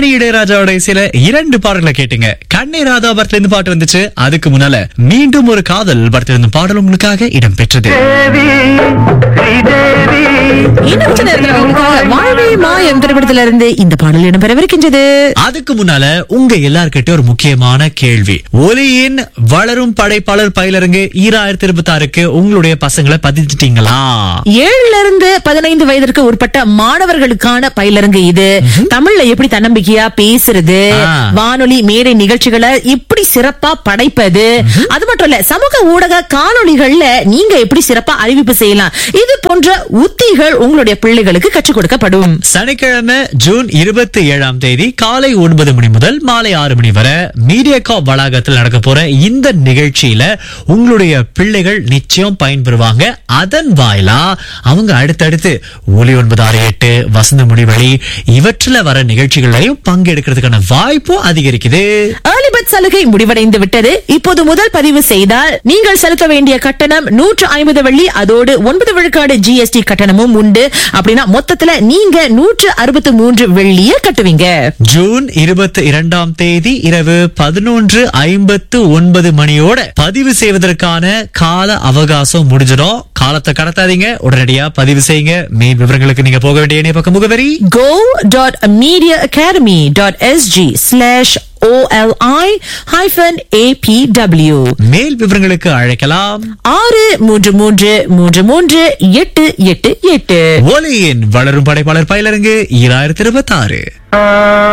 இளையராஜாவோட இசையில இரண்டு பாடல்களை கேட்டீங்க கண்ணே ராதா படத்துல இருந்து பாட்டு வந்துச்சு அதுக்கு முன்னால மீண்டும் ஒரு காதல் படத்துல இருந்து பாடல் உங்களுக்காக இடம் பெற்றது இன்னும் கொஞ்ச நேரத்துல உங்களுக்காக வாழ்வே மாயம் திரைப்படத்துல இருந்து இந்த பாடல் இடம்பெறவிருக்கின்றது அதுக்கு முன்னால உங்க எல்லார்கிட்ட ஒரு முக்கியமான கேள்வி ஒலியின் வளரும் படைப்பாளர் பயிலரங்கு ஈராயிரத்தி இருபத்தி ஆறுக்கு உங்களுடைய பசங்களை பதிஞ்சிட்டீங்களா ஏழுல இருந்து பதினைந்து வயதிற்கு உட்பட்ட மாணவர்களுக்கான பயிலரங்கு இது தமிழ்ல எப்படி தன்னம்பிக்கையா பேசுறது ஆ. வானொலி மேடை நிகழ்ச்சிகளை எப்படி சிறப்பா படைப்பது அது மட்டும் இல்ல சமூக ஊடக காணொளிகள்ல நீங்க எப்படி சிறப்பா அறிவிப்பு செய்யலாம் இது போன்ற உத்திகள் உங்களுடைய பிள்ளைகளுக்கு கற்றுக் கொடுக்கப்படும் சனிக்கிழமை ஜூன் இருபத்தி ஏழாம் தேதி காலை ஒன்பது மணி முதல் மாலை ஆறு மணி வரை மீடியாகா வளாகத்தில் நடக்க போற இந்த நிகழ்ச்சியில உங்களுடைய பிள்ளைகள் நிச்சயம் பயன்பெறுவாங்க அதன் வாயிலா அவங்க அடுத்தடுத்து ஒலி ஒன்பது ஆறு எட்டு வசந்த முடிவழி இவற்றில் வர நிகழ்ச்சிகளையும் பங்கெடுக்கிறதுக்கான வாய்ப்பும் அதிகரிக்குது ஏர்லி பர்த் சலுகை முடிவடைந்து விட்டது இப்போது முதல் பதிவு செய்தால் நீங்கள் செலுத்த வேண்டிய கட்டணம் நூற்று ஐம்பது வெள்ளி அதோடு ஒன்பது விழுக்காடு ஜிஎஸ்டி கட்டணமும் உண்டு அப்படின்னா மொத்தத்துல நீங்க நூற்று அறுபத்து மூன்று வெள்ளிய கட்டுவீங்க ஜூன் இருபத்தி இரண்டாம் தேதி இரவு பதினொன்று ஐம்பத்து ஒன்பது மணியோட பதிவு செய்வதற்கான கால அவகாசம் முடிஞ்சிடும் காலத்தை கடத்தாதீங்க உடனடியா பதிவு செய்யுங்க மேல் விவரங்களுக்கு நீங்க போக வேண்டிய இணைய பக்க முகவரி go dot media academy dot S G slash O L I hyphen A B W மேல் விவரங்களுக்கு அழைக்கலாம் ஆறு மூன்று மூன்று மூன்று மூன்று எட்டு எட்டு எட்டு ஒலியின் வளரும் படைப்பாளர் பயிலரங்கு ஈராயிரத்தி இருபத்தி ஆறு